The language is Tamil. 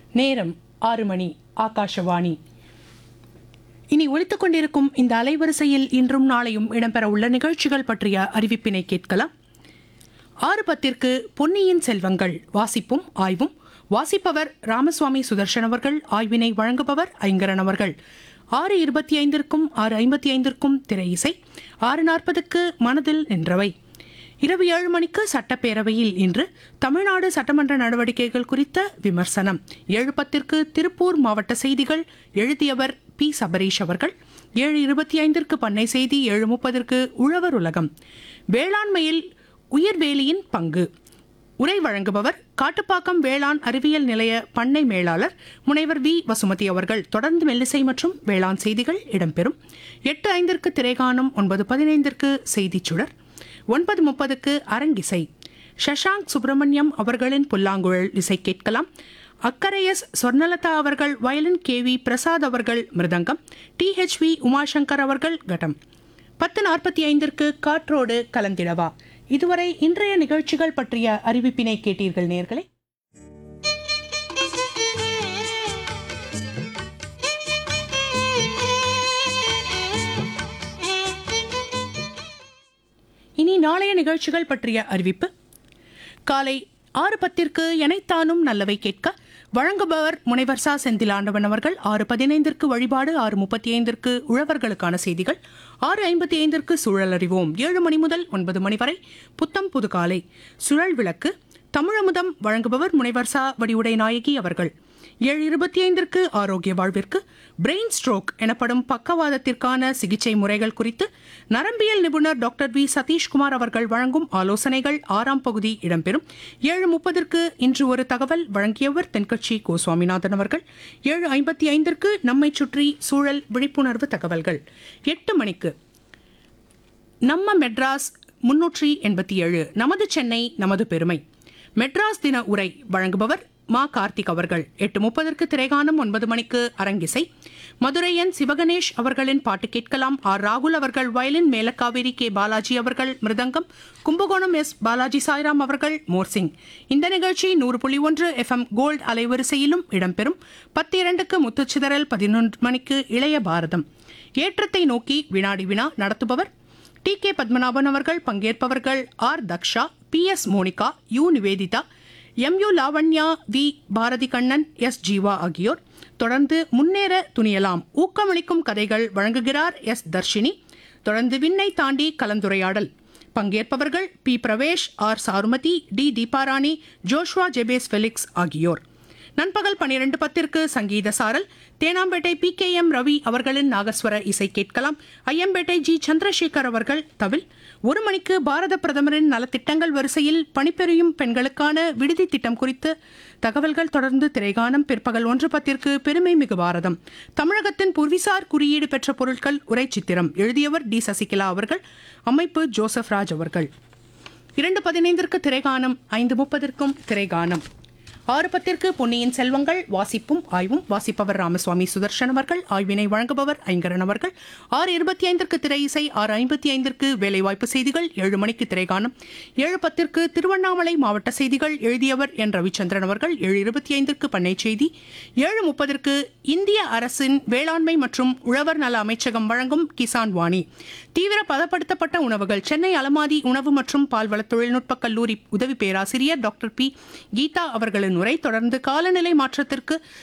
நேரம் ஆறு மணி ஆகாஷவாணி இனி ஒலித்துக் கொண்டிருக்கும் இந்த அலைவரிசையில் இன்றும் நாளையும் இடம்பெற உள்ள நிகழ்ச்சிகள் பற்றிய அறிவிப்பினை கேட்கலாம் ஆறு பத்திற்கு பொன்னியின் செல்வங்கள் வாசிப்பும் ஆய்வும் வாசிப்பவர் ராமசுவாமி சுதர்ஷன் அவர்கள் ஆய்வினை வழங்குபவர் ஐங்கரன் அவர்கள் ஆறு இருபத்தி ஐந்திற்கும் ஆறு ஐம்பத்தி ஐந்திற்கும் திரை இசை ஆறு நாற்பதுக்கு மனதில் நின்றவை இரவு ஏழு மணிக்கு சட்டப்பேரவையில் இன்று தமிழ்நாடு சட்டமன்ற நடவடிக்கைகள் குறித்த விமர்சனம் ஏழு பத்திற்கு திருப்பூர் மாவட்ட செய்திகள் எழுதியவர் பி சபரீஷ் அவர்கள் ஏழு இருபத்தி ஐந்திற்கு பண்ணை செய்தி ஏழு முப்பதற்கு உழவர் உலகம் வேளாண்மையில் உயிர்வேலியின் பங்கு உரை வழங்குபவர் காட்டுப்பாக்கம் வேளாண் அறிவியல் நிலைய பண்ணை மேலாளர் முனைவர் வி வசுமதி அவர்கள் தொடர்ந்து மெல்லிசை மற்றும் வேளாண் செய்திகள் இடம்பெறும் எட்டு ஐந்திற்கு திரைகாணும் ஒன்பது பதினைந்திற்கு செய்திச் சுடர் ஒன்பது முப்பதுக்கு அரங்கிசை ஷஷாங்க் சுப்பிரமணியம் அவர்களின் புல்லாங்குழல் இசை கேட்கலாம் அக்கரையஸ் சொர்ணலதா அவர்கள் வயலின் கே வி பிரசாத் அவர்கள் mridangam T H V Umashankar அவர்கள் கடம் பத்து நாற்பத்தி ஐந்திற்கு காற்றோடு கலந்திடவா இதுவரை இன்றைய நிகழ்ச்சிகள் பற்றிய அறிவிப்பினை கேட்டீர்கள் நேர்களே இனி நாளைய நிகழ்ச்சிகள் பற்றிய அறிவிப்பு காலை ஆறு பத்திற்கு எனைத்தானும் நல்லவை கேட்க வழங்குபவர் முனைவர் சா செந்திலாண்டவன் அவர்கள் ஆறு பதினைந்திற்கு வழிபாடு ஆறு முப்பத்தி ஐந்திற்கு உழவர்களுக்கான செய்திகள் ஆறு ஐம்பத்தி ஐந்திற்கு சூழல் அறிவோம் ஏழு மணி முதல் ஒன்பது மணி வரை புத்தம் புது காலை சுழல் விளக்கு தமிழமுதம் வழங்குபவர் முனைவர் சா வடிவுடை நாயகி அவர்கள் ஏழு இருபத்தி ஐந்திற்கு ஆரோக்கிய வாழ்விற்கு பிரெயின் ஸ்ட்ரோக் எனப்படும் பக்கவாதத்திற்கான சிகிச்சை முறைகள் குறித்து நரம்பியல் நிபுணர் டாக்டர் வி சதீஷ்குமார் அவர்கள் வழங்கும் ஆலோசனைகள் ஆறாம் பகுதி இடம்பெறும் ஏழு முப்பதற்கு இன்று ஒரு தகவல் வழங்கியவர் தென்கட்சி கோ சுவாமிநாதன் அவர்கள் ஏழு ஐம்பத்தி ஐந்திற்கு நம்மை சுற்றி சூழல் விழிப்புணர்வு தகவல்கள் எட்டு மணிக்கு நம்ம மெட்ராஸ் முன்னூற்றி எண்பத்தி ஏழு நமது சென்னை நமது பெருமை மெட்ராஸ் தின உரை வழங்குபவர் மா கார்த்திக் அவர்கள் எட்டு முப்பதற்கு திரைகாணும் ஒன்பது மணிக்கு அரங்கிசை மதுரையன் சிவகணேஷ் அவர்களின் பாட்டு கேட்கலாம் ஆர் ராகுல் அவர்கள் வயலின் மேலக்காவேரி கே பாலாஜி அவர்கள் மிருதங்கம் கும்பகோணம் எஸ் பாலாஜி சாய்ராம் அவர்கள் மோர்சிங் இந்த நிகழ்ச்சி நூறு புள்ளி ஒன்று எஃப்எம் கோல்டு அலைவரிசையிலும் இடம்பெறும் பத்து இரண்டுக்கு முத்துச்சிதறல் பதினொன்று மணிக்கு இளைய பாரதம் ஏற்றத்தை நோக்கி வினாடி வினா நடத்துபவர் டி கே பத்மநாபன் அவர்கள் பங்கேற்பவர்கள் R Daksha P S Monika U Nivedita M U Lavanya V Bharathi Kannan S Jeeva ஆகியோர் தொடர்ந்து முன்னேற துணியலாம் ஊக்கமளிக்கும் கதைகள் வழங்குகிறார் எஸ் தர்ஷினி தொடர்ந்து விண்ணை தாண்டி கலந்துரையாடல் பங்கேற்பவர்கள் P Pravesh R Charumathi T Deeparani Joshua Jabez Felix ஆகியோர் நண்பகல் பனிரெண்டு பத்திற்கு சங்கீத சாரல் Teynampet P K M Ravi அவர்களின் நாகஸ்வர இசை கேட்கலாம் ஐயம்பேட்டை ஜி சந்திரசேகர் அவர்கள் தவில் ஒரு மணிக்கு பாரத பிரதமரின் நலத்திட்டங்கள் வரிசையில் பணிபுரியும் பெண்களுக்கான விடுதி திட்டம் குறித்து தகவல்கள் தொடர்ந்து திரைகானம் பிற்பகல் ஒன்று பத்திற்கு பெருமை மிகு பாரதம் தமிழகத்தின் புவிசார் குறியீடு பெற்ற பொருட்கள் உரை சித்திரம் எழுதியவர் டி சசிகலா அவர்கள் அமைப்பு ஜோசப் ராஜ் அவர்கள் இரண்டு பதினைந்திற்கு திரைகானம் ஐந்து முப்பதற்கும் திரைகானம் ஆறு பத்திற்கு பொன்னியின் செல்வங்கள் வாசிப்பும் ஆய்வும் வாசிப்பவர் ராமசுவாமி சுதர்ஷன் அவர்கள் ஆய்வினை வழங்குபவர் ஐங்கரன் அவர்கள் ஆறு இருபத்தி ஐந்திற்கு திரை இசை ஆறு ஐம்பத்தி ஐந்திற்கு வேலைவாய்ப்பு செய்திகள் ஏழு மணிக்கு திரைகாணும் ஏழு பத்திற்கு திருவண்ணாமலை மாவட்ட செய்திகள் எழுதியவர் என் ரவிச்சந்திரன் அவர்கள் ஏழு இருபத்தி ஐந்திற்கு பண்ணை செய்தி ஏழு முப்பதற்கு இந்திய அரசின் வேளாண்மை மற்றும் உழவர் நல அமைச்சகம் வழங்கும் கிசான் வாணி தீவிர பதப்படுத்தப்பட்ட உணவுகள் சென்னை அலமாதி உணவு மற்றும் பால்வள தொழில்நுட்ப கல்லூரி உதவி பேராசிரியர் டாக்டர் பி கீதா அவர்களின் உரை தொடர்ந்து காலநிலை மாற்றத்திற்கு